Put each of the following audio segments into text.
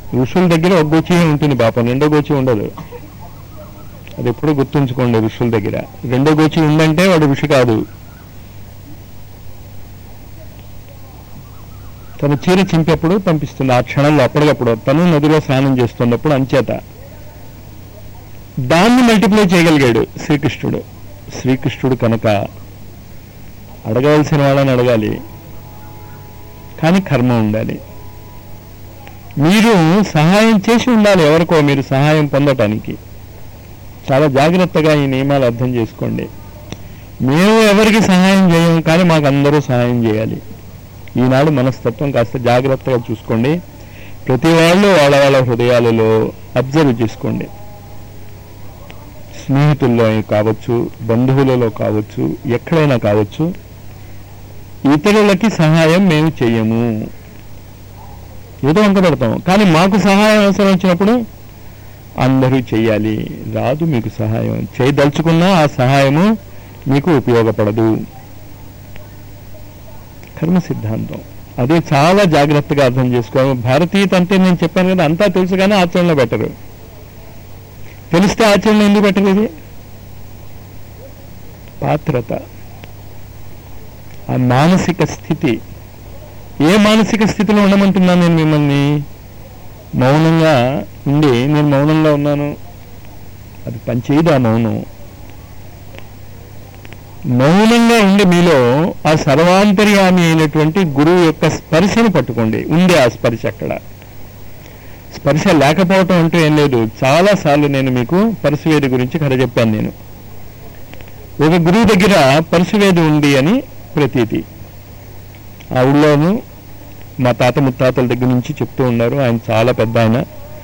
ఋషుల దగ్గర ఒక గోచి ఉంటుంది పాపం రెండో గోచి ఉండదు అది ఎప్పుడు గుర్తుంచుకోండి ఋషుల దగ్గర రెండో గోచి ఉందంటే వాడు ఋషి కాదు తన చీర చింపేప్పుడు పంపిస్తుంది ఆ క్షణంలో అప్పటికప్పుడు తను నదిలో స్నానం చేస్తున్నప్పుడు అంచేత దాన్ని మల్టిప్లై చేయగలిగాడు శ్రీకృష్ణుడు శ్రీకృష్ణుడు కనుక అడగవలసిన వాళ్ళని అడగాలి కానీ కర్మ ఉండాలి మీరు సహాయం చేసి ఉండాలి ఎవరికో మీరు సహాయం పొందటానికి చాలా జాగ్రత్తగా ఈ నియమాలు అర్థం చేసుకోండి మేము ఎవరికి సహాయం చేయము కానీ మాకు అందరూ సహాయం చేయాలి ఈనాడు మనస్తత్వం కాస్త జాగ్రత్తగా చూసుకోండి ప్రతి వాళ్ళు వాళ్ళ వాళ్ళ హృదయాలలో అబ్జర్వ్ చేసుకోండి స్నేహితుల్లో కావచ్చు బంధువులలో కావచ్చు ఎక్కడైనా కావచ్చు ఇతరులకి సహాయం మేము చెయ్యము ఏదో వంక పెడతాం కానీ మాకు సహాయం అవసరం వచ్చినప్పుడు అందరూ చెయ్యాలి రాదు మీకు సహాయం చేయదలుచుకున్నా ఆ సహాయము మీకు ఉపయోగపడదు కర్మ సిద్ధాంతం అదే చాలా జాగ్రత్తగా అర్థం చేసుకోవాలి భారతీయత అంటే నేను చెప్పాను కదా అంతా తెలుసు కానీ ఆచరణలో పెట్టరు తెలిస్తే ఆచరణ ఎందుకు పెట్టరు ఇది పాత్రత ఆ మానసిక స్థితి ఏ మానసిక స్థితిలో ఉండమంటున్నాను నేను మిమ్మల్ని మౌనంగా ఉండి నేను మౌనంగా ఉన్నాను అది పనిచేయదు ఆ మౌనం మౌనంగా ఉండి మీలో ఆ సర్వాంతర్యామి అయినటువంటి గురువు యొక్క స్పర్శను పట్టుకోండి ఉంది ఆ స్పర్శ అక్కడ స్పర్శ లేకపోవటం అంటూ ఏం లేదు చాలా సార్లు నేను మీకు పరశువేది గురించి కథ చెప్పాను నేను ఒక గురువు దగ్గర పరశువేది ఉంది అని ప్రతీతి ఆ ఊళ్ళోను మా తాత ముత్తాతల దగ్గర నుంచి చెప్తూ ఉన్నారు ఆయన చాలా పెద్ద ఆయన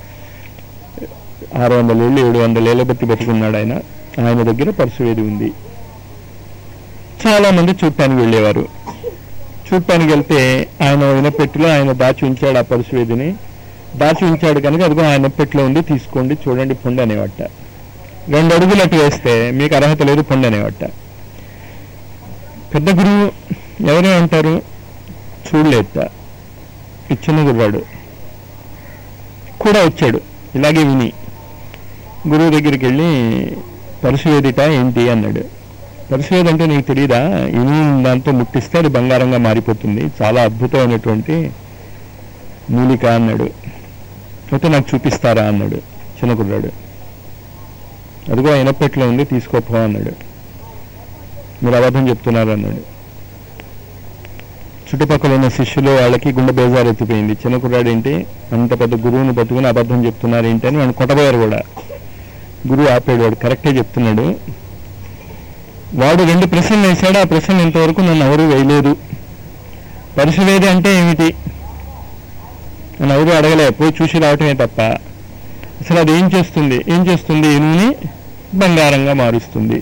ఆరు వందల ఏళ్ళు ఏడు వందల ఏళ్ళ బట్టి బతుకున్నాడు ఆయన ఆయన దగ్గర పరశువేది ఉంది చాలా మంది చూడటానికి వెళ్ళేవారు చూడటానికి వెళ్తే ఆయన వినపెట్టిలో ఆయన దాచి ఉంచాడు ఆ పరశువేదిని దాచి ఉంచాడు కనుక అదిగో ఆయన పెట్టిలో ఉంది తీసుకోండి చూడండి పొండి అనేవట రెండు అడుగులు అటు వేస్తే మీకు అర్హత లేదు పొండి అనేవట పెద్ద గురువు ఎవరే అంటారు చూడలేట ఈ చిన్న గుర్రాడు కూడా వచ్చాడు ఇలాగే విని గురువు దగ్గరికి వెళ్ళి పరశువేదిట ఏంటి అన్నాడు పరశువేది అంటే నీకు తెలియదా ఇని దాంతో ముట్టిస్తే అది బంగారంగా మారిపోతుంది చాలా అద్భుతమైనటువంటి మూలిక అన్నాడు అయితే నాకు చూపిస్తారా అన్నాడు చిన్న కుర్రాడు అదిగో ఇనపెట్లో ఉంది తీసుకోపో అన్నాడు మీరు అబద్ధం చెప్తున్నారు అన్నాడు చుట్టుపక్కల ఉన్న శిష్యులు వాళ్ళకి గుండె బేజారు ఎత్తిపోయింది చిన్న కుర్రాడు ఏంటి అంత పెద్ద గురువుని పట్టుకుని అబద్ధం చెప్తున్నారు ఏంటి అని వాడిని కొట్టబోయారు కూడా గురువు ఆపాడు వాడు కరెక్టే చెప్తున్నాడు వాడు రెండు ప్రశ్నలు వేశాడు ఆ ప్రశ్నలు ఇంతవరకు నన్ను ఎవరు వేయలేదు పరిశువేది అంటే ఏమిటి నన్ను ఎవరు అడగలే పోయి చూసి రావటమే తప్ప అసలు అది ఏం చేస్తుంది ఏం చేస్తుంది ఇనుని బంగారంగా మారుస్తుంది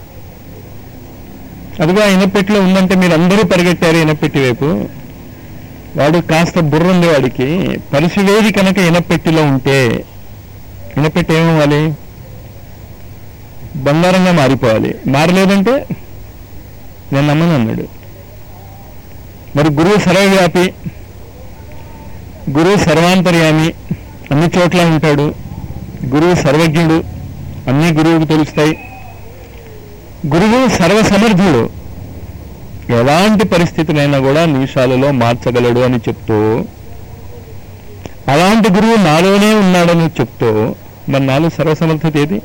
అదిగో ఆ ఇనపెట్టిలో ఉందంటే మీరు అందరూ పరిగెట్టారు ఇనపెట్టి వైపు వాడు కాస్త బుర్ర ఉంది వాడికి పరిశువేది కనుక ఇనపెట్టిలో ఉంటే ఇనపెట్టి ఏమవ్వాలి బంగారంగా మారిపోవాలి మారలేదంటే నేను నమ్మను అన్నాడు మరి గురువు సర్వవ్యాపి గురువు సర్వాంతర్యామి అన్ని చోట్ల ఉంటాడు గురువు సర్వజ్ఞుడు అన్ని గురువుకు తెలుస్తాయి గురువు సర్వసమర్థుడు ఎలాంటి పరిస్థితినైనా కూడా నిమిషాలలో మార్చగలడు అని చెప్తూ అలాంటి గురువు నాలోనే ఉన్నాడని చెప్తూ మరి నాలో సర్వసమర్థత ఏది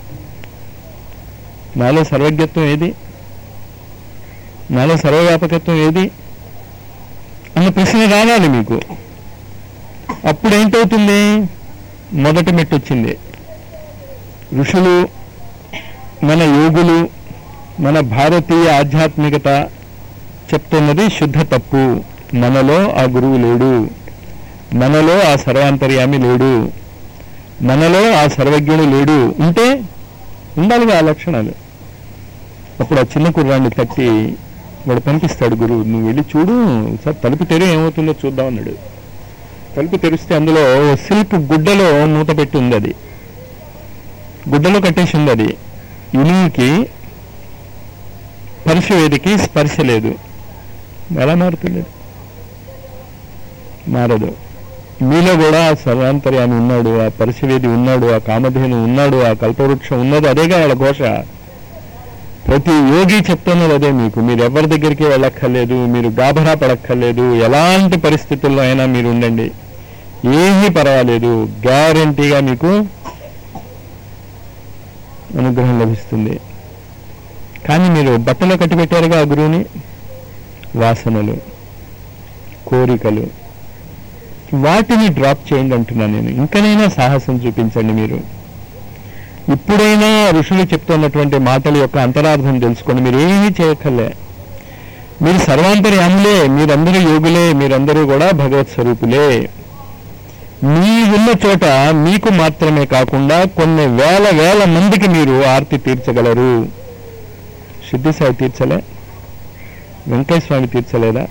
నాలో సర్వజ్ఞత్వం ఏది నాలో సర్వవ్యాపకత్వం ఏది అన్న ప్రశ్న రావాలి మీకు అప్పుడు ఏంటవుతుంది మొదటి మెట్టు వచ్చింది ఋషులు మన యోగులు మన భారతీయ ఆధ్యాత్మికత చెప్తున్నది శుద్ధ తప్పు మనలో ఆ గురువు లేడు మనలో ఆ సర్వాంతర్యామి లేడు మనలో ఆ సర్వజ్ఞుడు లేడు ఉంటే ఉండాలిగా ఆ లక్షణాలు అప్పుడు ఆ చిన్న కుర్రాన్ని తట్టి వాడు పంపిస్తాడు గురువు నువ్వు వెళ్ళి చూడు సార్ తలుపు తెరి ఏమవుతుందో చూద్దాం అన్నాడు తలుపు తెరిస్తే అందులో సిల్క్ గుడ్డలో మూత పెట్టి ఉంది అది గుడ్డలో కట్టేసి ఉంది అది ఇనుముకి పరిశువేదికి స్పర్శ లేదు ఎలా మారుతుంది మారదు మీలో కూడా ఆ సర్వాంతర్యాన్ని ఉన్నాడు ఆ పరిశవేది ఉన్నాడు ఆ కామధేను ఉన్నాడు ఆ కల్పవృక్షం ఉన్నది అదేగా వాళ్ళ ఘోష ప్రతి యోగి చెప్తున్నది అదే మీకు మీరు ఎవరి దగ్గరికి వెళ్ళక్కర్లేదు మీరు గాభరా పడక్కర్లేదు ఎలాంటి పరిస్థితుల్లో అయినా మీరు ఉండండి ఏమీ పర్వాలేదు గ్యారంటీగా మీకు అనుగ్రహం లభిస్తుంది కానీ మీరు బట్టలో కట్టిపెట్టారుగా ఆ గురువుని వాసనలు కోరికలు వాటిని డ్రాప్ చేయండి అంటున్నాను నేను ఇంకనైనా సాహసం చూపించండి మీరు ఇప్పుడైనా ఋషులు చెప్తున్నటువంటి మాటల యొక్క అంతరార్థం తెలుసుకోండి మీరు ఏమీ చేయక్కర్లే మీరు సర్వాంతర్యాములే మీరందరూ యోగులే మీరందరూ కూడా భగవత్ స్వరూపులే మీ ఉన్న చోట మీకు మాత్రమే కాకుండా కొన్ని వేల వేల మందికి మీరు ఆర్తి తీర్చగలరు సిద్ధిసాయి తీర్చలే వెంకయ్య స్వామి తీర్చలేదా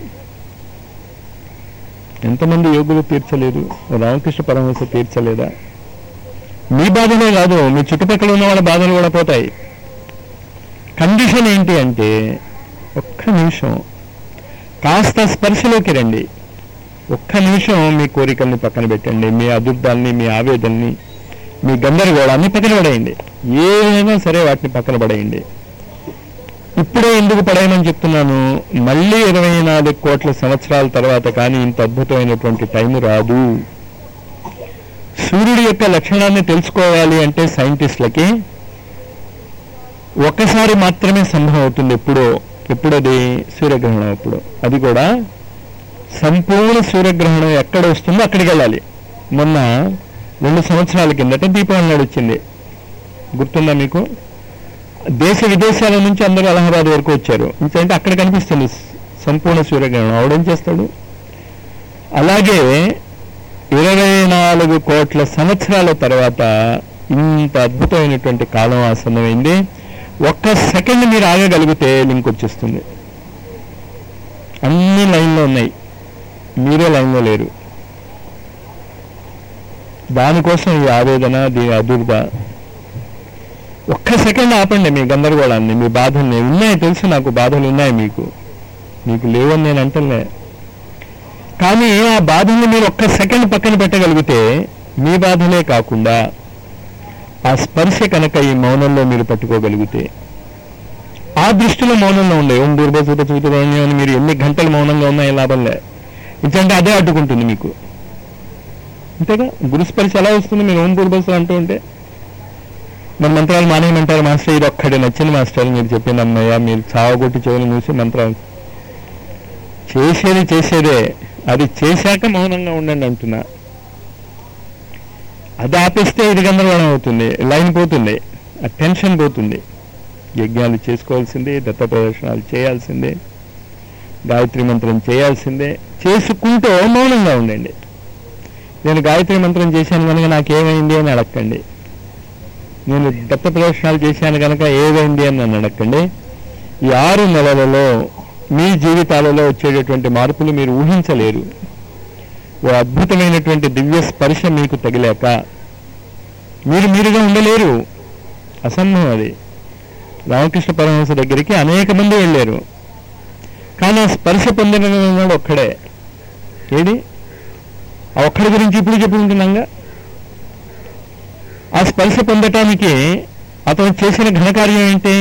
ఎంతమంది యోగులు తీర్చలేదు రామకృష్ణ పరమహంస తీర్చలేదా మీ బాధలే కాదు మీ చుట్టుపక్కల ఉన్న వాళ్ళ బాధలు కూడా పోతాయి కండిషన్ ఏంటి అంటే ఒక్క నిమిషం కాస్త స్పర్శలోకి రండి ఒక్క నిమిషం మీ కోరికల్ని పక్కన పెట్టండి మీ అదుర్దాల్ని మీ ఆవేదనని మీ గందరగోళాన్ని పక్కన పడేయండి ఏదైనా సరే వాటిని పక్కన పడేయండి ఇప్పుడే ఎందుకు పడేయమని చెప్తున్నాను మళ్ళీ ఇరవై నాలుగు కోట్ల సంవత్సరాల తర్వాత కానీ ఇంత అద్భుతమైనటువంటి టైం రాదు సూర్యుడి యొక్క లక్షణాన్ని తెలుసుకోవాలి అంటే సైంటిస్టులకి ఒకసారి మాత్రమే సంభవం అవుతుంది ఎప్పుడో ఎప్పుడది సూర్యగ్రహణం అప్పుడు అది కూడా సంపూర్ణ సూర్యగ్రహణం ఎక్కడ వస్తుందో అక్కడికి వెళ్ళాలి మొన్న రెండు సంవత్సరాల కిందట దీపావళి నాడు వచ్చింది గుర్తుందా మీకు దేశ విదేశాల నుంచి అందరూ అలహాబాద్ వరకు వచ్చారు ఎందుకంటే అక్కడ కనిపిస్తుంది సంపూర్ణ సూర్యగ్రహణం ఆవిడేం చేస్తాడు అలాగే ఇరవై నాలుగు కోట్ల సంవత్సరాల తర్వాత ఇంత అద్భుతమైనటువంటి కాలం ఆసన్నమైంది ఒక్క సెకండ్ మీరు ఆగగలిగితే లింక్ వచ్చేస్తుంది అన్ని లైన్లో ఉన్నాయి మీరే లైన్లో లేరు దానికోసం ఈ ఆవేదన దీని అదుర్ద ఒక్క సెకండ్ ఆపండి మీ గందరగోళాన్ని మీ బాధల్ని ఉన్నాయి తెలుసు నాకు బాధలు ఉన్నాయి మీకు మీకు లేవని నేను అంటలే కానీ ఆ బాధల్ని మీరు ఒక్క సెకండ్ పక్కన పెట్టగలిగితే మీ బాధలే కాకుండా ఆ స్పర్శ కనుక ఈ మౌనంలో మీరు పట్టుకోగలిగితే ఆ దృష్టిలో మౌనంలో ఉండే ఓం దూర్భసూత చూతురాణి అని మీరు ఎన్ని గంటలు మౌనంగా ఉన్నా ఏం లాభంలే ఎందుకంటే అదే అడ్డుకుంటుంది మీకు అంతేగా గురుస్పర్శ ఎలా వస్తుంది మీరు ఓం దూర్భస అంటూ ఉంటే మన మంత్రాలు మానేయమంటారు మాస్టర్ ఇది ఒక్కడే నచ్చింది మాస్టర్ మీరు చెప్పింది అమ్మయ్య మీరు చావగొట్టి చెవులు మూసి మంత్రాలు చేసేది చేసేదే అది చేశాక మౌనంగా ఉండండి అంటున్నా అది ఆపేస్తే ఇది గందరగోళం అవుతుంది లైన్ పోతుంది ఆ టెన్షన్ పోతుంది యజ్ఞాలు చేసుకోవాల్సిందే దత్త ప్రదర్శనాలు చేయాల్సిందే గాయత్రి మంత్రం చేయాల్సిందే చేసుకుంటూ మౌనంగా ఉండండి నేను గాయత్రి మంత్రం చేశాను కనుక నాకేమైంది అని అడగండి నేను దత్త ప్రదర్శనాలు చేశాను కనుక ఏమైంది అని నన్ను అడగండి ఈ ఆరు నెలలలో మీ జీవితాలలో వచ్చేటటువంటి మార్పులు మీరు ఊహించలేరు ఓ అద్భుతమైనటువంటి దివ్య స్పర్శ మీకు తగిలాక మీరు మీరుగా ఉండలేరు అసంభవం అది రామకృష్ణ పరమహంస దగ్గరికి అనేక మంది వెళ్ళారు కానీ ఆ స్పర్శ పొందిన వాడు ఒక్కడే ఏది ఆ ఒక్కడి గురించి ఇప్పుడు చెప్పుకుంటున్నాగా ఆ స్పర్శ పొందటానికి అతను చేసిన ఘనకార్యం ఏంటి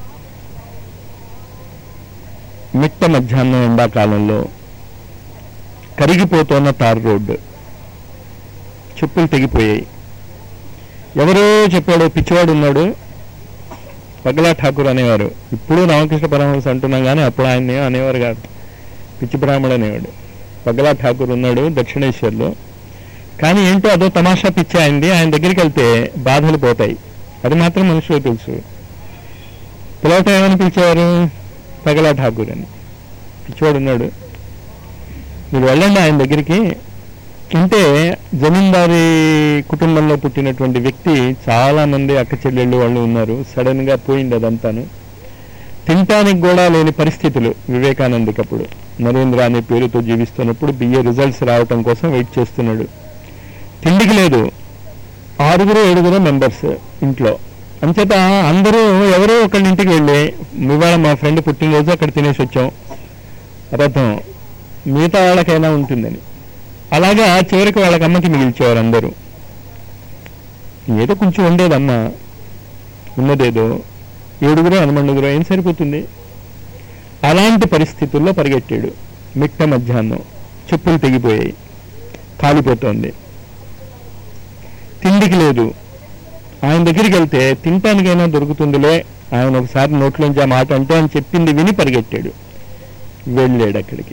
మిట్ట మధ్యాహ్నం ఎండాకాలంలో కరిగిపోతున్న తార్ రోడ్డు చెప్పులు తెగిపోయాయి ఎవరో చెప్పాడు పిచ్చివాడు ఉన్నాడు పగలా ఠాకూర్ అనేవారు ఇప్పుడు రామకృష్ణ పరమహంస అంటున్నాం కానీ అప్పుడు ఆయన అనేవారు కాదు పిచ్చి బ్రాహ్మడు అనేవాడు పగలా ఠాకూర్ ఉన్నాడు దక్షిణేశ్వర్లో కానీ ఏంటో అదో తమాషా పిచ్చి అయింది ఆయన దగ్గరికి వెళ్తే బాధలు పోతాయి అది మాత్రం మనుషులకు తెలుసు పిలవటం ఏమని పిలిచేవారు పగలా ఠాకూర్ అని పిచ్చివాడు ఉన్నాడు మీరు వెళ్ళండి ఆయన దగ్గరికి అంటే జమీందారీ కుటుంబంలో పుట్టినటువంటి వ్యక్తి చాలా మంది అక్క చెల్లెళ్ళు వాళ్ళు ఉన్నారు సడన్ గా పోయింది అదంతాను తినటానికి కూడా లేని పరిస్థితులు వివేకానందకి అప్పుడు నరేంద్ర అనే పేరుతో జీవిస్తున్నప్పుడు బిఏ రిజల్ట్స్ రావటం కోసం వెయిట్ చేస్తున్నాడు తిండికి లేదు ఆరుగురు ఏడుగురు మెంబర్స్ ఇంట్లో అంచేత అందరూ ఎవరో ఒకళ్ళ ఇంటికి వెళ్ళి ఇవాళ మా ఫ్రెండ్ పుట్టినరోజు అక్కడ తినేసి వచ్చాం రథం మిగతా వాళ్ళకైనా ఉంటుందని అలాగా చివరికి వాళ్ళకి అమ్మకి మిగిల్చేవారు అందరూ ఏదో కొంచెం ఉండేదమ్మా ఉన్నదేదో ఏడుగురు అనుమండుగురు ఏం సరిపోతుంది అలాంటి పరిస్థితుల్లో పరిగెట్టాడు మిట్ట మధ్యాహ్నం చెప్పులు తెగిపోయాయి కాలిపోతోంది తిండికి లేదు ఆయన దగ్గరికి వెళ్తే తినటానికైనా దొరుకుతుందిలే ఆయన ఒకసారి నోట్లోంచి ఆ మాట అంటే అని చెప్పింది విని పరిగెట్టాడు వెళ్ళాడు అక్కడికి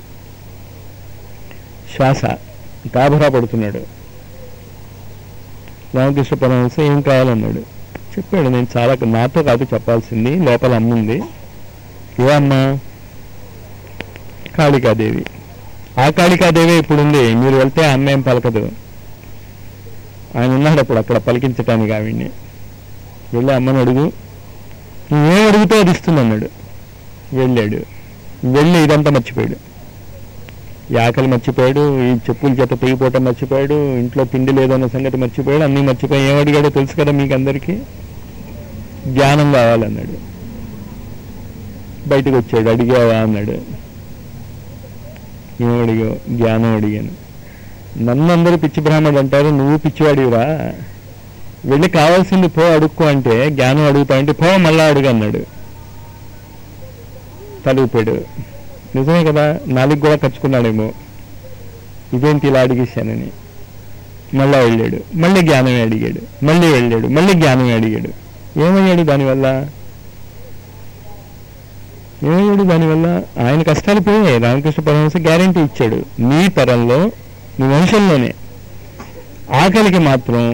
శ్వాస గాభరా పడుతున్నాడు రామకృష్ణ పరమహంస ఏం కావాలన్నాడు చెప్పాడు నేను చాలా నాతో కాదు చెప్పాల్సింది లోపల అమ్ముంది ఏ అమ్మ కాళికాదేవి ఆ కాళికాదేవి ఇప్పుడు ఉంది మీరు వెళ్తే ఆ అమ్మ ఏం పలకదు ఆయన ఉన్నాడు అప్పుడు అక్కడ పలికించటానికి ఆవిడ్ని వెళ్ళి అమ్మని అడుగు నువ్వేం అడుగుతో అది ఇస్తుందన్నాడు వెళ్ళాడు వెళ్ళి ఇదంతా మర్చిపోయాడు ఈ ఆకలి మర్చిపోయాడు ఈ చెప్పుల చేత తెగిపోవటం మర్చిపోయాడు ఇంట్లో తిండి లేదన్న సంగతి మర్చిపోయాడు అన్నీ మర్చిపోయి ఏం అడిగాడో తెలుసు కదా మీకు అందరికీ జ్ఞానం కావాలన్నాడు బయటకు వచ్చాడు అడిగావా అన్నాడు ఏం అడిగావు జ్ఞానం అడిగాను నన్ను అందరూ పిచ్చి బ్రాహ్మణుడు అంటారు నువ్వు పిచ్చివాడివిరా వెళ్ళి కావాల్సింది పో అడుక్కో అంటే జ్ఞానం అడుగుతా అంటే పో మళ్ళా అడుగు అన్నాడు తలుపాడు నిజమే కదా నాలుగు కూడా ఖర్చుకున్నాడేమో ఇదేంటి ఇలా అడిగేశానని మళ్ళా వెళ్ళాడు మళ్ళీ జ్ఞానమే అడిగాడు మళ్ళీ వెళ్ళాడు మళ్ళీ జ్ఞానమే అడిగాడు ఏమయ్యాడు దానివల్ల ఏమయ్యాడు దానివల్ల ఆయన కష్టాలు పోయాయి రామకృష్ణ పరమహంస గ్యారంటీ ఇచ్చాడు నీ తరంలో నీ వంశంలోనే ఆకలికి మాత్రం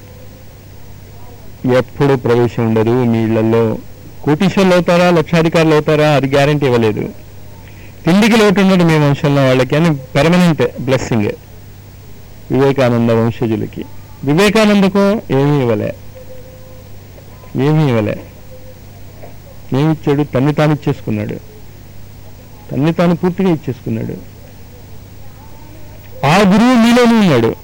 ఎప్పుడు ప్రవేశం ఉండదు మీ ఇళ్లలో కోటీశ్వర్లు అవుతారా లక్షాధికారులు అవుతారా అది గ్యారంటీ ఇవ్వలేదు తిండికి లోటు ఉండదు మీ వంశంలో వాళ్ళకి అని పెర్మనెంట్ బ్లెస్సింగ్ వివేకానంద వంశజులకి వివేకానందకు ఏమీ ఇవ్వలే ఏమీ ఇవ్వలే ఏమి ఇచ్చాడు తన్ని తాను ఇచ్చేసుకున్నాడు తన్ని తాను పూర్తిగా ఇచ్చేసుకున్నాడు ఆ గురువు మీలోనే ఉన్నాడు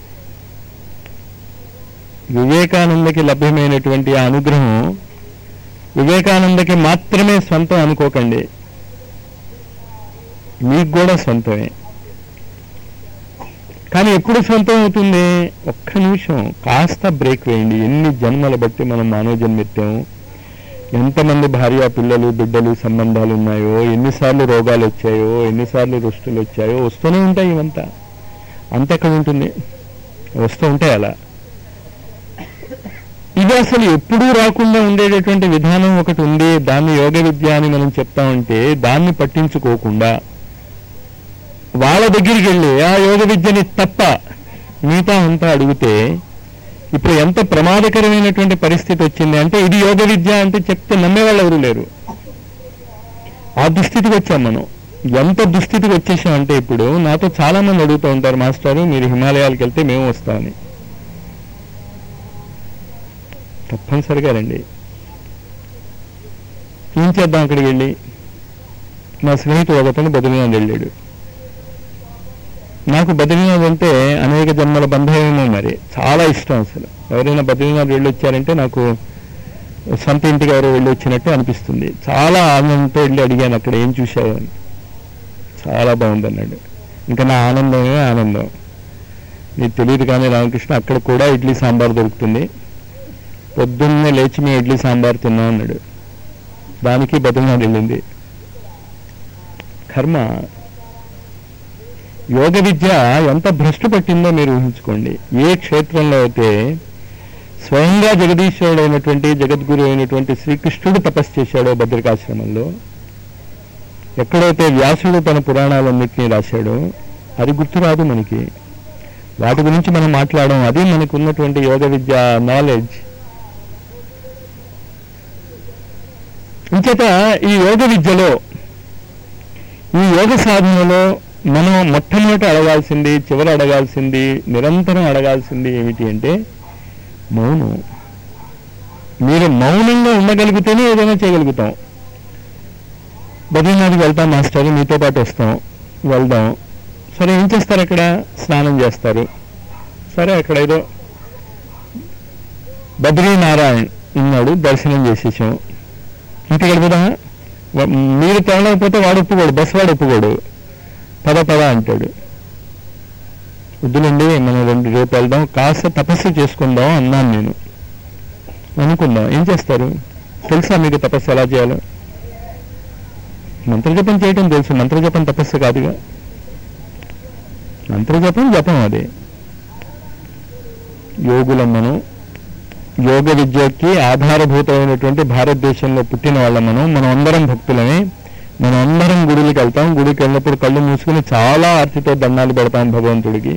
వివేకానందకి లభ్యమైనటువంటి ఆ అనుగ్రహం వివేకానందకి మాత్రమే స్వంతం అనుకోకండి మీకు కూడా సొంతమే కానీ ఎప్పుడు సొంతం అవుతుంది ఒక్క నిమిషం కాస్త బ్రేక్ వేయండి ఎన్ని జన్మల బట్టి మనం మానవ జన్మెత్తాము ఎంతమంది భార్య పిల్లలు బిడ్డలు సంబంధాలు ఉన్నాయో ఎన్నిసార్లు రోగాలు వచ్చాయో ఎన్నిసార్లు రుష్టులు వచ్చాయో వస్తూనే ఉంటాయి ఇవంతా అంత ఎక్కడ ఉంటుంది వస్తూ ఉంటాయి అలా ఇది అసలు ఎప్పుడూ రాకుండా ఉండేటటువంటి విధానం ఒకటి ఉంది దాన్ని యోగ విద్య అని మనం చెప్తామంటే దాన్ని పట్టించుకోకుండా వాళ్ళ దగ్గరికి వెళ్ళి ఆ యోగ విద్యని తప్ప మిగతా అంతా అడిగితే ఇప్పుడు ఎంత ప్రమాదకరమైనటువంటి పరిస్థితి వచ్చింది అంటే ఇది యోగ విద్య అంటే చెప్తే నమ్మేవాళ్ళు ఎవరు లేరు ఆ దుస్థితికి వచ్చాం మనం ఎంత దుస్థితికి వచ్చేసాం అంటే ఇప్పుడు నాతో చాలా మంది అడుగుతూ ఉంటారు మాస్టారు మీరు హిమాలయాలకు వెళ్తే మేము వస్తామని తప్పనిసరిగా రండి ఏం చేద్దాం అక్కడికి వెళ్ళి నా స్నేహితుడు ఒకతను బద్రీనాథ్ వెళ్ళాడు నాకు బద్రీనాథ్ అంటే అనేక జన్మల బంధమేమో మరి చాలా ఇష్టం అసలు ఎవరైనా బద్రీనాథ్ వెళ్ళి వచ్చారంటే నాకు సొంత ఇంటికి ఎవరో వెళ్ళి వచ్చినట్టు అనిపిస్తుంది చాలా ఆనందంతో వెళ్ళి అడిగాను అక్కడ ఏం చూశావు అని చాలా బాగుందన్నాడు ఇంకా నా ఆనందమే ఆనందం నీకు తెలియదు కానీ రామకృష్ణ అక్కడ కూడా ఇడ్లీ సాంబార్ దొరుకుతుంది పొద్దున్నే లేచి మేము ఇడ్లీ సాంబార్ తిన్నాం అన్నాడు దానికి బద్రీనాథ్ వెళ్ళింది కర్మ యోగ విద్య ఎంత భ్రష్టు పట్టిందో మీరు ఊహించుకోండి ఏ క్షేత్రంలో అయితే స్వయంగా జగదీశ్వరుడు అయినటువంటి జగద్గురు అయినటువంటి శ్రీకృష్ణుడు తపస్సు చేశాడో భద్రికాశ్రమంలో ఎక్కడైతే వ్యాసుడు తన పురాణాలన్నింటినీ రాశాడో అది గుర్తురాదు మనకి వాటి గురించి మనం మాట్లాడడం అది మనకు ఉన్నటువంటి యోగ విద్య నాలెడ్జ్ ఇంచేత ఈ యోగ విద్యలో ఈ యోగ సాధనలో మనం మొట్టమొదట అడగాల్సింది చివర అడగాల్సింది నిరంతరం అడగాల్సింది ఏమిటి అంటే మౌనం మీరు మౌనంగా ఉండగలిగితేనే ఏదైనా చేయగలుగుతాం బద్రీనాథ్కి వెళ్తాం మాస్టర్ మీతో పాటు వస్తాం వెళ్దాం సరే ఏం చేస్తారు అక్కడ స్నానం చేస్తారు సరే అక్కడ ఏదో బద్రీనారాయణ్ ఉన్నాడు దర్శనం చేసేసాం ఇంటికి వెళ్ళిపోదామా వ- మీరు తెలలేకపోతే వాడు ఒప్పుకోడు బస్ వాడు ఒప్పుకోడు పద పద అంటాడు వద్దులండి మనం రెండు రేపు వెళ్దాం కాస్త తపస్సు చేసుకుందాం అన్నాను నేను అనుకుందాం ఏం చేస్తారు తెలుసా మీకు తపస్సు ఎలా చేయాలో మంత్రజపం చేయటం తెలుసు మంత్రజపం తపస్సు కాదుగా మంత్రజపం జపం అదే యోగులం మనం యోగ విద్యకి ఆధారభూతమైనటువంటి భారతదేశంలో పుట్టిన వాళ్ళం మనం మనం అందరం భక్తులమే మనం అందరం గుడికి వెళ్తాం గుడికి వెళ్ళినప్పుడు కళ్ళు మూసుకుని చాలా ఆర్తితో దండాలు పెడతాం భగవంతుడికి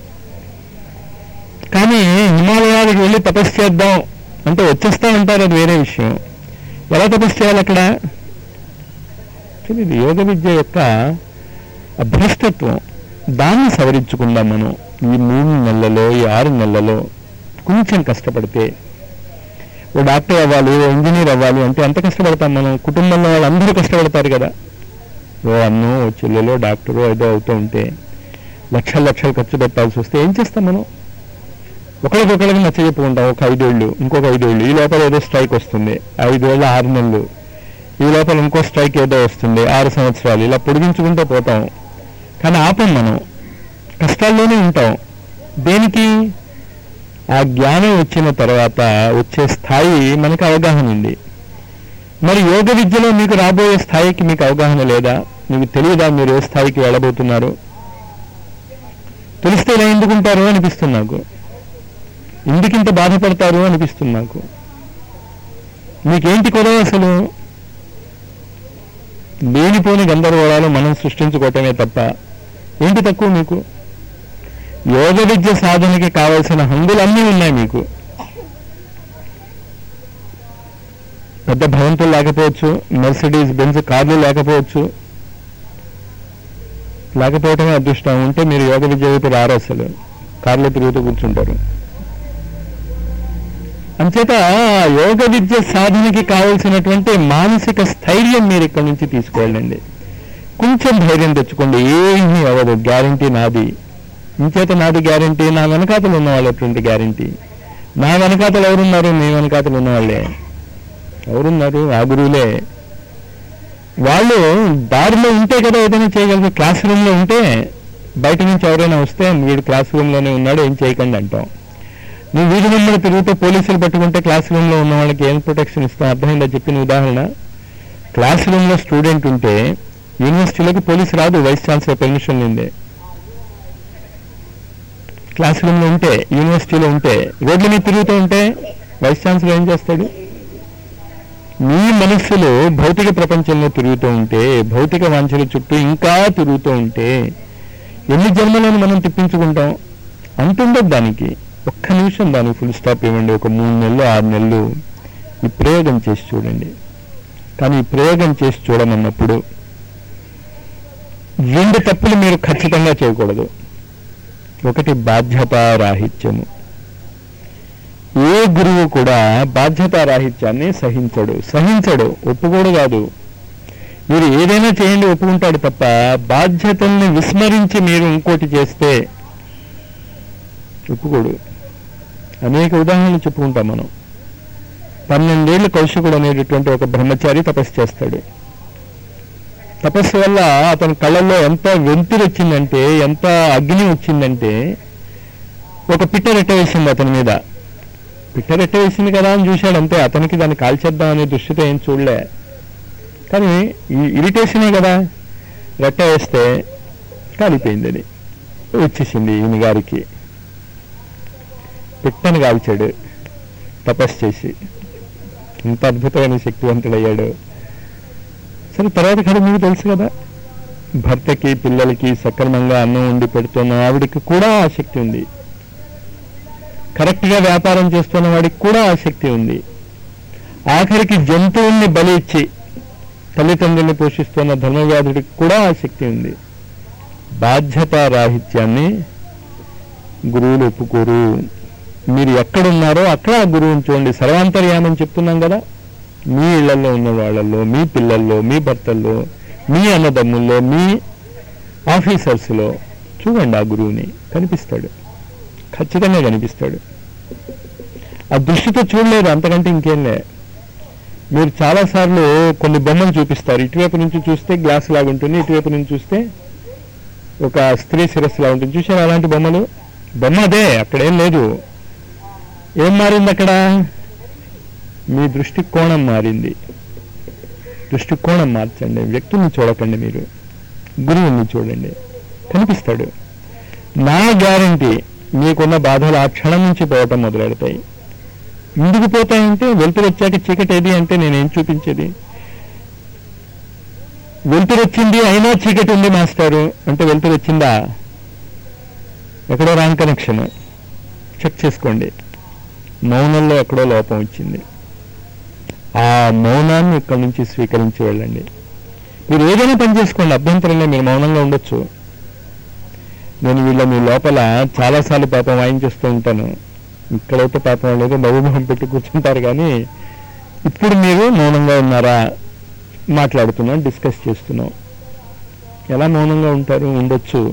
కానీ హిమాలయాలకు వెళ్ళి తపస్సు చేద్దాం అంటే వచ్చేస్తా ఉంటారు అది వేరే విషయం ఎలా తపస్సు చేయాలి అక్కడ తెలియదు యోగ విద్య యొక్క అభ్రష్టత్వం దాన్ని సవరించుకుందాం మనం ఈ మూడు నెలలలో ఈ ఆరు నెలలలో కొంచెం కష్టపడితే ఓ డాక్టర్ అవ్వాలి ఓ ఇంజనీర్ అవ్వాలి అంటే ఎంత కష్టపడతాం మనం కుటుంబంలో వాళ్ళందరూ కష్టపడతారు కదా ఓ అన్నో ఓ చెల్లెలో డాక్టరో ఏదో అవుతూ ఉంటే లక్షలు లక్షలు ఖర్చు పెట్టాల్సి వస్తే ఏం చేస్తాం మనం ఒకరికొకరికి నచ్చ చెప్పుకుంటాం ఒక ఐదేళ్ళు ఇంకొక ఐదేళ్ళు ఈ లోపల ఏదో స్ట్రైక్ వస్తుంది ఐదేళ్ళు ఆరు నెలలు ఈ లోపల ఇంకో స్ట్రైక్ ఏదో వస్తుంది ఆరు సంవత్సరాలు ఇలా పొడిగించుకుంటూ పోతాం కానీ ఆపం మనం కష్టాల్లోనే ఉంటాం దేనికి ఆ జ్ఞానం వచ్చిన తర్వాత వచ్చే స్థాయి మనకు అవగాహన ఉంది మరి యోగ విద్యలో మీకు రాబోయే స్థాయికి మీకు అవగాహన లేదా మీకు తెలియదా మీరు ఏ స్థాయికి వెళ్ళబోతున్నారు తెలిస్తే ఇలా ఎందుకుంటారు అనిపిస్తుంది నాకు ఎందుకింత బాధపడతారు అనిపిస్తుంది నాకు మీకేంటి కొరవ అసలు లేనిపోని గందరగోళాలు మనం సృష్టించుకోవటమే తప్ప ఏంటి తక్కువ మీకు యోగ విద్య సాధనకి కావలసిన హంగులన్నీ ఉన్నాయి మీకు పెద్ద భవంతులు లేకపోవచ్చు మెర్సిడీస్ బెంజ్ కార్లు లేకపోవచ్చు లేకపోవటమే అదృష్టం ఉంటే మీరు యోగ విద్య వైపు రారు అసలు కార్లో తిరుగుతూ కూర్చుంటారు అంచేత యోగ విద్య సాధనకి కావలసినటువంటి మానసిక స్థైర్యం మీరు ఇక్కడి నుంచి తీసుకోవాలండి కొంచెం ధైర్యం తెచ్చుకోండి ఏమీ అవ్వదు గ్యారంటీ నాది ఇంచేత నాది గ్యారంటీ నా వెనకాతలు ఉన్న వాళ్ళటువంటి గ్యారంటీ నా వెనకాతలు ఎవరున్నారు మీ వెనకాతలు ఉన్న వాళ్ళే ఎవరున్నారు ఆ గురువులే వాళ్ళు దారిలో ఉంటే కదా ఏదైనా చేయగలరు క్లాస్ రూమ్లో ఉంటే బయట నుంచి ఎవరైనా వస్తే వీడు క్లాస్ రూమ్లోనే ఉన్నాడు ఏం చేయకండి అంటాం నువ్వు వీధి వెంబడి తిరుగుతూ పోలీసులు పట్టుకుంటే క్లాస్ రూమ్లో ఉన్న వాళ్ళకి ఏం ప్రొటెక్షన్ ఇస్తాం అర్థమైందా చెప్పిన ఉదాహరణ క్లాస్ రూమ్లో స్టూడెంట్ ఉంటే యూనివర్సిటీలోకి పోలీసు రాదు వైస్ ఛాన్సలర్ పర్మిషన్ నిందే క్లాస్ రూమ్లో ఉంటే యూనివర్సిటీలో ఉంటే రోడ్ల మీద తిరుగుతూ ఉంటే వైస్ ఛాన్సలర్ ఏం చేస్తాడు మీ మనస్సులో భౌతిక ప్రపంచంలో తిరుగుతూ ఉంటే భౌతిక వాంఛల చుట్టూ ఇంకా తిరుగుతూ ఉంటే ఎన్ని జన్మలను మనం తిప్పించుకుంటాం అంతుండదు దానికి ఒక్క నిమిషం దానికి ఫుల్ స్టాప్ ఇవ్వండి ఒక మూడు నెలలు ఆరు నెలలు ఈ ప్రయోగం చేసి చూడండి కానీ ఈ ప్రయోగం చేసి చూడమన్నప్పుడు రెండు తప్పులు మీరు ఖచ్చితంగా చేయకూడదు ఒకటి బాధ్యతారాహిత్యము ఏ గురువు కూడా బాధ్యతారాహిత్యాన్ని సహించడు సహించడు ఒప్పుకోడు కాదు మీరు ఏదైనా చేయండి ఒప్పుకుంటాడు తప్ప బాధ్యతల్ని విస్మరించి మీరు ఇంకోటి చేస్తే ఒప్పుకోడు అనేక ఉదాహరణలు చెప్పుకుంటాం మనం పన్నెండేళ్లు కౌశికుడు అనేటటువంటి ఒక బ్రహ్మచారి తపస్సు చేస్తాడు తపస్సు వల్ల అతని కళ్ళల్లో ఎంత వెంతురు వచ్చిందంటే ఎంత అగ్ని వచ్చిందంటే ఒక పిట్ట రెట్ట వేసింది అతని మీద పిట్ట రెట్ట వేసింది కదా అని చూశాడు అంతే అతనికి దాన్ని కాల్చేద్దాం అనే దృష్టితో ఏం చూడలే కానీ ఈ ఇరిటేషనే కదా రెట్ట వేస్తే కాలిపోయింది అది వచ్చేసింది ఈయన గారికి పిట్టని కాల్చాడు తపస్సు చేసి ఎంత అద్భుతమైన శక్తివంతుడయ్యాడు సరే తర్వాత కథ మీకు తెలుసు కదా భర్తకి పిల్లలకి సక్రమంగా అన్నం ఉండి పెడుతున్న ఆవిడికి కూడా ఆసక్తి ఉంది కరెక్ట్గా వ్యాపారం చేస్తున్న వాడికి కూడా ఆసక్తి ఉంది ఆఖరికి జంతువుల్ని బలి ఇచ్చి తల్లిదండ్రుల్ని పోషిస్తున్న ధర్మవ్యాధుడికి కూడా ఆసక్తి ఉంది బాధ్యతారాహిత్యాన్ని గురువులు ఒప్పుకోరు మీరు ఎక్కడున్నారో అక్కడ ఆ గురువుని చూడండి సర్వాంతర్యామని చెప్తున్నాం కదా మీ ఇళ్లలో ఉన్న వాళ్ళల్లో మీ పిల్లల్లో మీ భర్తల్లో మీ అన్నదమ్ముల్లో మీ ఆఫీసర్స్లో చూడండి ఆ గురువుని కనిపిస్తాడు ఖచ్చితంగా కనిపిస్తాడు ఆ దృష్టితో చూడలేదు అంతకంటే ఇంకేం లే మీరు చాలాసార్లు కొన్ని బొమ్మలు చూపిస్తారు ఇటువైపు నుంచి చూస్తే గ్లాస్ లాగా ఉంటుంది ఇటువైపు నుంచి చూస్తే ఒక స్త్రీ శిరస్సు లాగా ఉంటుంది చూసారు అలాంటి బొమ్మలు బొమ్మ అదే అక్కడేం లేదు ఏం మారింది అక్కడ మీ దృష్టికోణం మారింది దృష్టికోణం మార్చండి వ్యక్తుల్ని చూడకండి మీరు గురువుని చూడండి కనిపిస్తాడు నా గ్యారంటీ మీకున్న బాధలు ఆ క్షణం నుంచి పోవటం మొదలెడతాయి ఎందుకు పోతాయంటే వెలుతురు వచ్చాక చీకటి ఏది అంటే నేనేం చూపించేది వెలుతురు వచ్చింది అయినా చీకటి ఉంది మాస్టారు అంటే వెలుతురు వచ్చిందా ఎక్కడో రాంగ్ కనెక్షన్ చెక్ చేసుకోండి మౌనంలో ఎక్కడో లోపం వచ్చింది ఆ మౌనాన్ని ఇక్కడి నుంచి స్వీకరించి వెళ్ళండి మీరు ఏదైనా పని చేసుకోండి అభ్యంతరం లేదు మీరు మౌనంగా ఉండొచ్చు నేను వీళ్ళ మీ లోపల చాలాసార్లు పాపం వాయించేస్తూ ఉంటాను ఇక్కడైతే పాపం లేదు నవ్వుమొహం పెట్టి కూర్చుంటారు కానీ ఇప్పుడు మీరు మౌనంగా ఉన్నారా మాట్లాడుతున్నాం డిస్కస్ చేస్తున్నాం ఎలా మౌనంగా ఉంటారు ఉండొచ్చు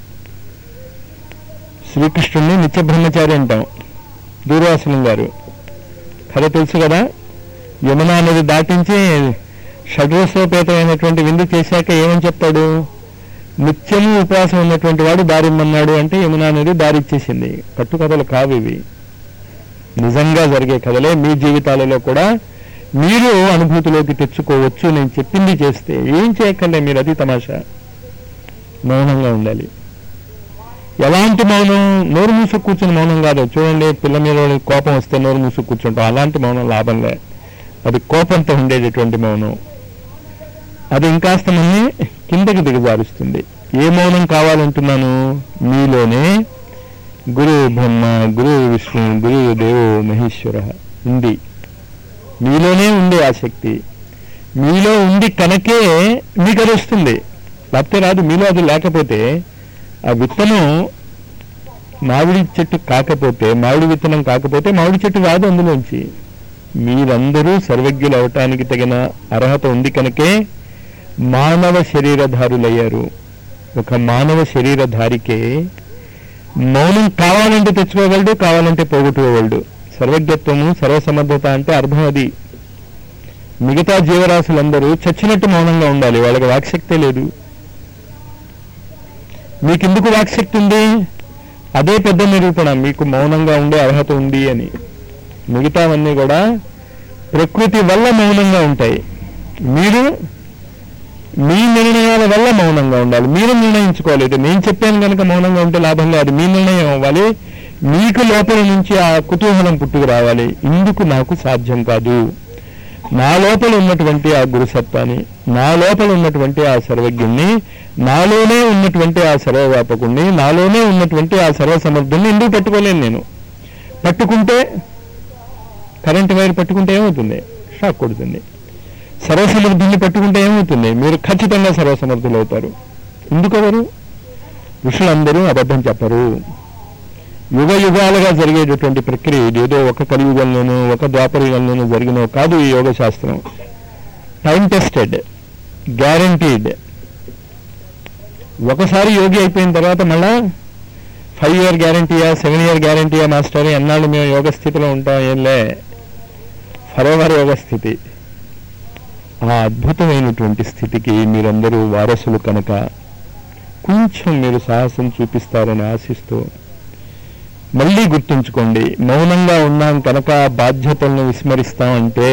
శ్రీకృష్ణుడిని నిత్య బ్రహ్మచారి అంటాం దూర్వాసనం గారు కథ తెలుసు కదా యమున అనేది దాటించి షడ్రసోపేతమైనటువంటి విందు చేశాక ఏమని చెప్తాడు నిత్యము ఉపవాసం ఉన్నటువంటి వాడు దారిమ్మన్నాడు అంటే యమున అనేది దారి ఇచ్చేసింది కట్టుకథలు కావు ఇవి నిజంగా జరిగే కథలే మీ జీవితాలలో కూడా మీరు అనుభూతిలోకి తెచ్చుకోవచ్చు నేను చెప్పింది చేస్తే ఏం చేయక్కర్లే మీరు అది తమాషా మౌనంగా ఉండాలి ఎలాంటి మౌనం నోరు మూసుకు కూర్చుని మౌనం కాదు చూడండి పిల్ల మీద కోపం వస్తే నోరు మూసుకు కూర్చుంటాం అలాంటి మౌనం లాభంలే అది కోపంతో ఉండేటటువంటి మౌనం అది ఇంకాస్త మంది కిందకి దిగజారుస్తుంది ఏ మౌనం కావాలంటున్నాను మీలోనే గురు బ్రహ్మ గురు విష్ణు గురు దేవో మహేశ్వర ఉంది మీలోనే ఉంది ఆ శక్తి మీలో ఉంది కనుకే మీకు అది వస్తుంది లేకపోతే రాదు మీలో అది లేకపోతే ఆ విత్తనం మామిడి చెట్టు కాకపోతే మామిడి విత్తనం కాకపోతే మామిడి చెట్టు రాదు అందులోంచి మీరందరూ సర్వజ్ఞులు అవటానికి తగిన అర్హత ఉంది కనుకే మానవ శరీరధారులయ్యారు ఒక మానవ శరీరధారికే మౌనం కావాలంటే తెచ్చుకోగలడు కావాలంటే పోగొట్టుకోగలడు సర్వజ్ఞత్వము సర్వసమర్థత అంటే అర్థం అది మిగతా జీవరాశులందరూ చచ్చినట్టు మౌనంగా ఉండాలి వాళ్ళకి వాక్శక్తే లేదు మీకెందుకు వాక్శక్తి ఉంది అదే పెద్ద నిరూపణ మీకు మౌనంగా ఉండే అర్హత ఉంది అని మిగతావన్నీ కూడా ప్రకృతి వల్ల మౌనంగా ఉంటాయి మీరు మీ నిర్ణయాల వల్ల మౌనంగా ఉండాలి మీరు నిర్ణయించుకోవాలి ఇది నేను చెప్పాను కనుక మౌనంగా ఉంటే లాభం లేదు మీ నిర్ణయం అవ్వాలి మీకు లోపల నుంచి ఆ కుతూహలం పుట్టుకు రావాలి ఇందుకు నాకు సాధ్యం కాదు నా లోపల ఉన్నటువంటి ఆ గురుసత్వాన్ని నా లోపల ఉన్నటువంటి ఆ సర్వజ్ఞుణ్ణి నాలోనే ఉన్నటువంటి ఆ సర్వవ్యాపకుణ్ణి నాలోనే ఉన్నటువంటి ఆ సర్వసమర్థుణ్ణి ఎందుకు పట్టుకోలేను నేను పట్టుకుంటే కరెంట్ వైర్ పట్టుకుంటే ఏమవుతుంది షాక్ కొడుతుంది సర్వసమర్థుల్ని పట్టుకుంటే ఏమవుతుంది మీరు ఖచ్చితంగా సర్వసమర్థులు అవుతారు ఎందుకెవరు ఋషులందరూ అబద్ధం చెప్పరు యుగ యుగాలుగా జరిగేటటువంటి ప్రక్రియ ఇది ఏదో ఒక కలియుగంలోనూ ఒక ద్వాపర యుగంలోనూ జరిగిన కాదు ఈ యోగ శాస్త్రం టైం టెస్టెడ్ గ్యారంటీడ్ ఒకసారి యోగి అయిపోయిన తర్వాత మళ్ళా ఫైవ్ ఇయర్ గ్యారంటీయా సెవెన్ ఇయర్ గ్యారంటీయా మాస్టర్ ఎన్నాళ్ళు మేము యోగ స్థితిలో ఉంటాం ఏంలే ఫరెవర్ యోగ స్థితి ఆ అద్భుతమైనటువంటి స్థితికి మీరందరూ వారసులు కనుక కొంచెం మీరు సాహసం చూపిస్తారని ఆశిస్తూ మళ్ళీ గుర్తుంచుకోండి మౌనంగా ఉన్నాం కనుక బాధ్యతలను విస్మరిస్తామంటే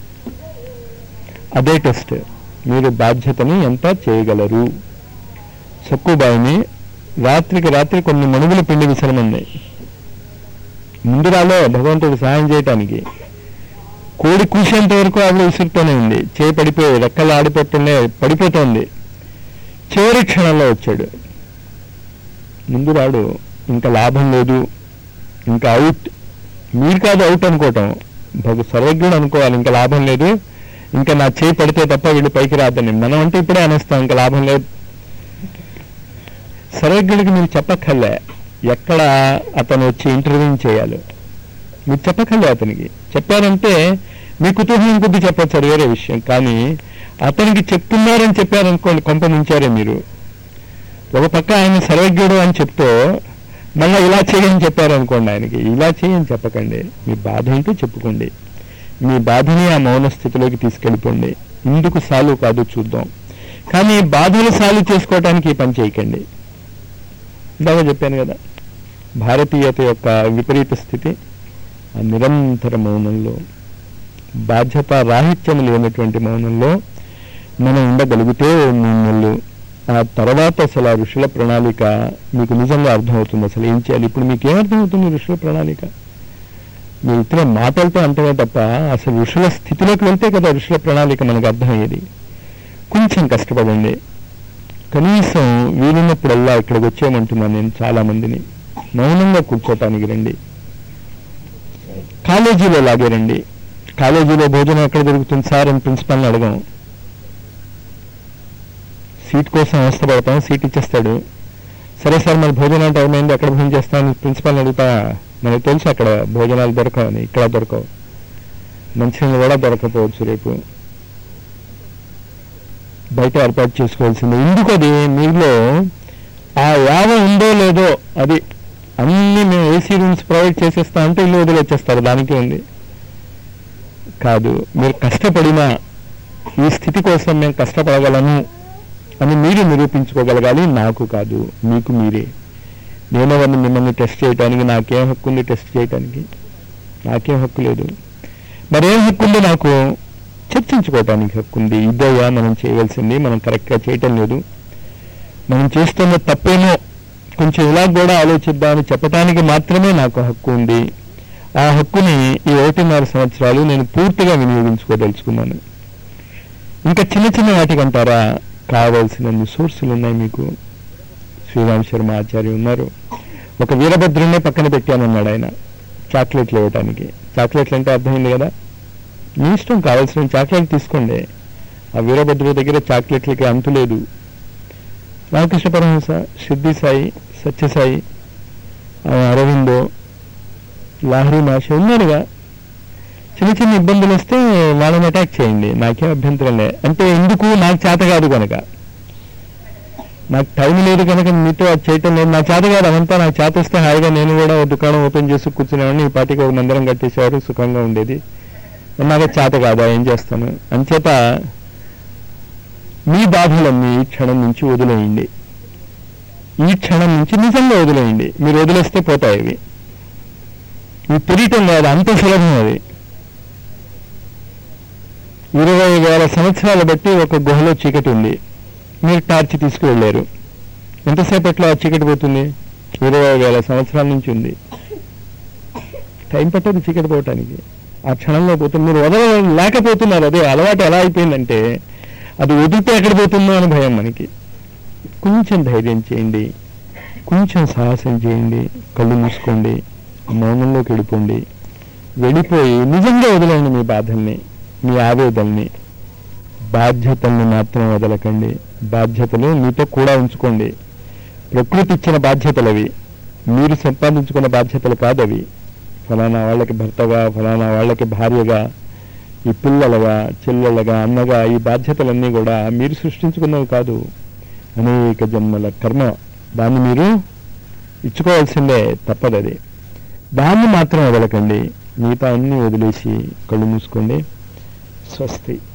అదే టెస్ట్ మీరు బాధ్యతని ఎంత చేయగలరు సక్కుబాయిని రాత్రికి రాత్రి కొన్ని మణుగులు పిండి విసరమన్నాయి ముందు రాలో భగవంతుడు సహాయం చేయటానికి కోడి కూసేంత వరకు ఆవిడ విసురుతూనే ఉంది చేయి పడిపోయి రెక్కలు ఆడిపోతుండే పడిపోతోంది చివరి క్షణంలో వచ్చాడు ముందు రాడు ఇంకా లాభం లేదు ఇంకా అవుట్ మీరు కాదు అవుట్ అనుకోవటం భగ సర్వజ్ఞుడు అనుకోవాలి ఇంకా లాభం లేదు ఇంకా నా చేయి పడితే తప్ప వీళ్ళు పైకి రాదని మనం అంటే ఇప్పుడే అనేస్తాం ఇంకా లాభం లేదు సర్వజ్ఞుడికి మీరు చెప్పక్కర్లే ఎక్కడ అతను వచ్చి ఇంటర్వ్యూ చేయాలి మీరు చెప్పక్కర్లే అతనికి చెప్పారంటే మీ కుతూహలం కొద్ది చెప్పచ్చు అది వేరే విషయం కానీ అతనికి చెప్తున్నారని చెప్పారనుకోండి కొంప ముంచారే మీరు ఒక పక్క ఆయన సర్వజ్ఞుడు అని చెప్తూ మళ్ళీ ఇలా చేయని చెప్పారనుకోండి ఆయనకి ఇలా చేయని చెప్పకండి మీ బాధ ఏంటో చెప్పుకోండి మీ బాధని ఆ మౌన స్థితిలోకి తీసుకెళ్ళిపోండి ఇందుకు సాలు కాదు చూద్దాం కానీ బాధలు సాలు చేసుకోవటానికి ఈ పని చేయకండి ఇందాక చెప్పాను కదా భారతీయత యొక్క విపరీత స్థితి ఆ నిరంతర మౌనంలో బాధ్యత రాహిత్యం లేనటువంటి మౌనంలో మనం ఉండగలిగితే మూడు నెలలు ఆ తర్వాత అసలు ఆ ఋషుల ప్రణాళిక మీకు నిజంగా అర్థమవుతుంది అసలు ఏం చేయాలి ఇప్పుడు మీకు ఏమర్థమవుతుంది ఋషుల ప్రణాళిక మీ ఇతర మాటలతో అంటమే తప్ప అసలు ఋషుల స్థితిలోకి వెళ్తే కదా ఋషుల ప్రణాళిక మనకు అర్థమయ్యేది కొంచెం కష్టపడండి కనీసం వీలున్నప్పుడల్లా ఇక్కడికి వచ్చేయమంటున్నాను నేను చాలా మందిని మౌనంగా కూర్చోటానికి రండి కాలేజీలో లాగే రండి కాలేజీలో భోజనం ఎక్కడ దొరుకుతుంది సార్ అని ప్రిన్సిపాల్ని అడగం సీట్ కోసం అవస్థపడతాం సీట్ ఇచ్చేస్తాడు సరే సార్ మరి భోజనం టైం అయింది ఎక్కడ భోజనం చేస్తాను ప్రిన్సిపాల్ని అడుగుతా మనకు తెలుసు అక్కడ భోజనాలు దొరకవని ఇక్కడ దొరకవు మంచినీళ్ళు కూడా దొరకపోవచ్చు రేపు బయట ఏర్పాటు చేసుకోవాల్సింది ఎందుకు అది మీలో ఆ యావ ఉందో లేదో అది అన్ని మేము ఏసీ రూమ్స్ ప్రొవైడ్ చేసేస్తా అంటే ఇల్లు వదిలి వచ్చేస్తారు దానికి ఉంది కాదు మీరు కష్టపడినా ఈ స్థితి కోసం మేము కష్టపడగలను అని మీరు నిరూపించుకోగలగాలి నాకు కాదు మీకు మీరే నేను అవన్నీ మిమ్మల్ని టెస్ట్ చేయడానికి నాకేం హక్కు ఉంది టెస్ట్ చేయడానికి నాకేం హక్కు లేదు మరేం హక్కు ఉంది నాకు చర్చించుకోవటానికి హక్కు ఉంది ఇదయ్యా మనం చేయవలసింది మనం కరెక్ట్గా చేయటం లేదు మనం చేస్తున్న తప్పేమో కొంచెం ఇలా కూడా ఆలోచిద్దామని చెప్పటానికి మాత్రమే నాకు హక్కు ఉంది ఆ హక్కుని ఈ ఒకటిన్నర సంవత్సరాలు నేను పూర్తిగా వినియోగించుకోదలుచుకున్నాను ఇంకా చిన్న చిన్న వాటికంటారా కావాల్సిన సోర్సులు ఉన్నాయి మీకు శ్రీరామ్ శర్మ ఆచార్య ఉన్నారు ఒక వీరభద్రున్నే పక్కన పెట్టానన్నాడు ఆయన చాక్లెట్లు ఇవ్వటానికి చాక్లెట్లు అంటే అర్థమైంది కదా మీ ఇష్టం కావాల్సిన చాక్లెట్ తీసుకోండి ఆ వీరభద్రుడి దగ్గర చాక్లెట్లకి అంతు లేదు రామకృష్ణ పరమహంస సిద్ధి సాయి సత్యసాయి ఆ అరవిందో లాహరి మాష ఉన్నారుగా చిన్న చిన్న ఇబ్బందులు వస్తే వాళ్ళని అటాక్ చేయండి నాకేం అభ్యంతరం లే అంటే ఎందుకు నాకు చేత కాదు కనుక నాకు టైం లేదు కనుక మీతో అది చేయటం లేదు నా చేత కాదు అవంతా నాకు చేత వస్తే హాయిగా నేను కూడా ఓ దుకాణం ఓపెన్ చేసి కూర్చునేవాడిని ఈ పాటికి ఒక మందిరం కట్టేసేవారు సుఖంగా ఉండేది నాకు అది చేత కాదా ఏం చేస్తాను అంచేత మీ బాధలన్నీ ఈ క్షణం నుంచి వదిలేయండి ఈ క్షణం నుంచి నిజంగా వదిలేయండి మీరు వదిలేస్తే పోతాయి ఇవి ఈ తెలియటం కాదు అంత సులభం అది ఇరవై వేల సంవత్సరాలు బట్టి ఒక గుహలో చీకటి ఉంది మీరు టార్చ్ తీసుకువెళ్ళారు ఎంతసేపట్లో ఆ చీకటి పోతుంది ఇరవై వేల సంవత్సరాల నుంచి ఉంది టైం పట్టదు చీకటి పోవటానికి ఆ క్షణంలో పోతుంది మీరు వదల లేకపోతున్నారు అదే అలవాటు ఎలా అయిపోయిందంటే అది వదిలితే ఎక్కడ పోతుందో అని భయం మనకి కొంచెం ధైర్యం చేయండి కొంచెం సాహసం చేయండి కళ్ళు మూసుకోండి మౌనంలోకి వెళ్ళిపోండి వెళ్ళిపోయి నిజంగా వదలండి మీ బాధల్ని మీ ఆవేదల్ని బాధ్యతల్ని మాత్రం వదలకండి బాధ్యతలు మీతో కూడా ఉంచుకోండి ప్రకృతి ఇచ్చిన బాధ్యతలు అవి మీరు సంపాదించుకున్న బాధ్యతలు కాదు అవి ఫలానా వాళ్ళకి భర్తగా ఫలానా వాళ్ళకి భార్యగా ఈ పిల్లలుగా చెల్లెళ్ళగా అన్నగా ఈ బాధ్యతలన్నీ కూడా మీరు సృష్టించుకున్నవి కాదు అనేక జన్మల కర్మ దాన్ని మీరు ఇచ్చుకోవాల్సిందే తప్పదది దాన్ని మాత్రం వదలకండి మిగతా అన్ని వదిలేసి కళ్ళు మూసుకోండి స్వస్తి